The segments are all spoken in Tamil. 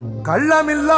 கள்ளமில்லா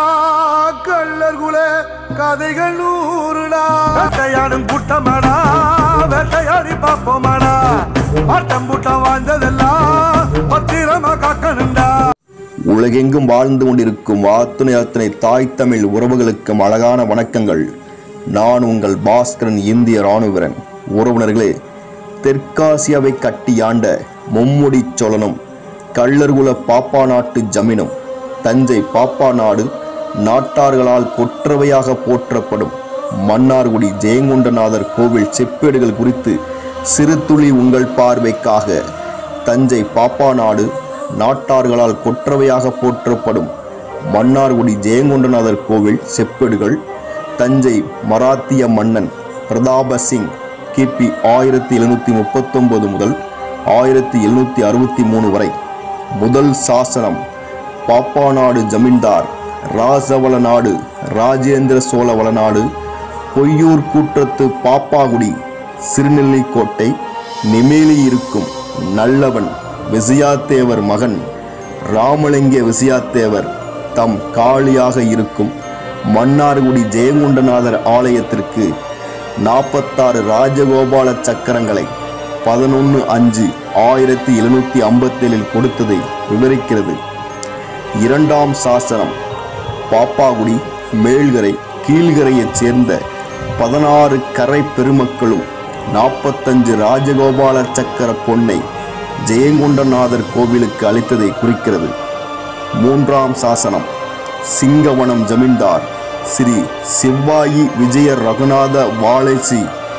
கள்ளர்குல கதைகள் நூறுடா வேட்டையாடும் கூட்டமாடா வேட்டையாடி பார்ப்போமாடா ஆட்டம் பூட்டம் வாழ்ந்ததெல்லாம் பத்திரமா காக்கணும்டா உலகெங்கும் வாழ்ந்து கொண்டிருக்கும் அத்துணை அத்தனை தாய் தமிழ் உறவுகளுக்கும் அழகான வணக்கங்கள் நான் உங்கள் பாஸ்கரன் இந்திய இராணுவரன் உறவினர்களே தெற்காசியாவை கட்டி ஆண்ட மும்முடி சோழனும் கள்ளர்குல பாப்பா நாட்டு ஜமீனும் தஞ்சை பாப்பா நாடு நாட்டார்களால் கொற்றவையாக போற்றப்படும் மன்னார்குடி ஜெயங்கொண்டநாதர் கோவில் செப்பேடுகள் குறித்து சிறு துளி உங்கள் பார்வைக்காக தஞ்சை பாப்பா நாடு நாட்டார்களால் கொற்றவையாக போற்றப்படும் மன்னார்குடி ஜெயங்கொண்டநாதர் கோவில் செப்பேடுகள் தஞ்சை மராத்திய மன்னன் பிரதாப சிங் கிபி ஆயிரத்தி எழுநூற்றி முப்பத்தொன்பது முதல் ஆயிரத்தி எழுநூற்றி அறுபத்தி மூணு வரை முதல் சாசனம் பாப்பாநாடு ஜமீன்தார் ராசவள நாடு ராஜேந்திர சோழ வளநாடு பொய்யூர் கூற்றத்து பாப்பாகுடி சிறுநெல்லிக்கோட்டை நிமேலி இருக்கும் நல்லவன் விசயாத்தேவர் மகன் ராமலிங்க விசயாத்தேவர் தம் காளியாக இருக்கும் மன்னார்குடி ஜெயங்குண்டநாதர் ஆலயத்திற்கு நாற்பத்தாறு ராஜகோபால சக்கரங்களை பதினொன்று அஞ்சு ஆயிரத்தி எழுநூற்றி ஐம்பத்தேழில் கொடுத்ததை விவரிக்கிறது இரண்டாம் சாசனம் பாப்பாகுடி மேல்கரை கீழ்கரையைச் சேர்ந்த பதினாறு கரை பெருமக்களும் நாற்பத்தஞ்சு ராஜகோபால சக்கர பொன்னை ஜெயங்கொண்டநாதர் கோவிலுக்கு அளித்ததை குறிக்கிறது மூன்றாம் சாசனம் சிங்கவனம் ஜமீன்தார் ஸ்ரீ சிவாயி விஜய ரகுநாத வாழைசி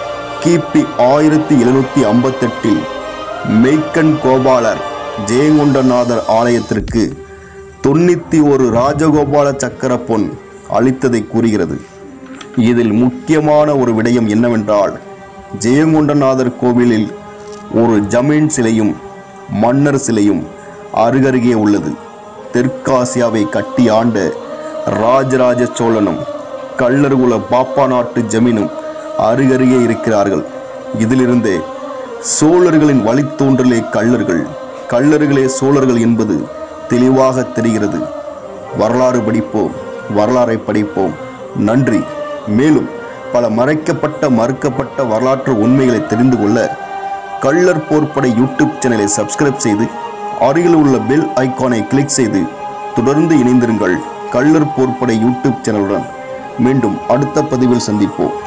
கிபி ஆயிரத்தி எழுநூற்றி ஐம்பத்தெட்டில் மெய்க்கண் கோபாலர் ஜெயங்கொண்டநாதர் ஆலயத்திற்கு தொண்ணூற்றி ஒரு ராஜகோபால சக்கர பொன் அளித்ததை கூறுகிறது இதில் முக்கியமான ஒரு விடயம் என்னவென்றால் ஜெயங்கொண்டநாதர் கோவிலில் ஒரு ஜமீன் சிலையும் மன்னர் சிலையும் அருகருகே உள்ளது தெற்காசியாவை கட்டி ஆண்ட ராஜராஜ சோழனும் கள்ளர்குல பாப்பா நாட்டு ஜமீனும் அருகருகே இருக்கிறார்கள் இதிலிருந்தே சோழர்களின் வழித்தோன்றலே கள்ளர்கள் கள்ளர்களே சோழர்கள் என்பது தெளிவாக தெரிகிறது வரலாறு படிப்போம் வரலாறை படிப்போம் நன்றி மேலும் பல மறைக்கப்பட்ட மறுக்கப்பட்ட வரலாற்று உண்மைகளை தெரிந்து கொள்ள கள்ளர் போர்ப்படை யூடியூப் சேனலை சப்ஸ்கிரைப் செய்து அருகில் உள்ள பெல் ஐகானை கிளிக் செய்து தொடர்ந்து இணைந்திருங்கள் கள்ளர் போர்ப்படை யூடியூப் சேனலுடன் மீண்டும் அடுத்த பதிவில் சந்திப்போம்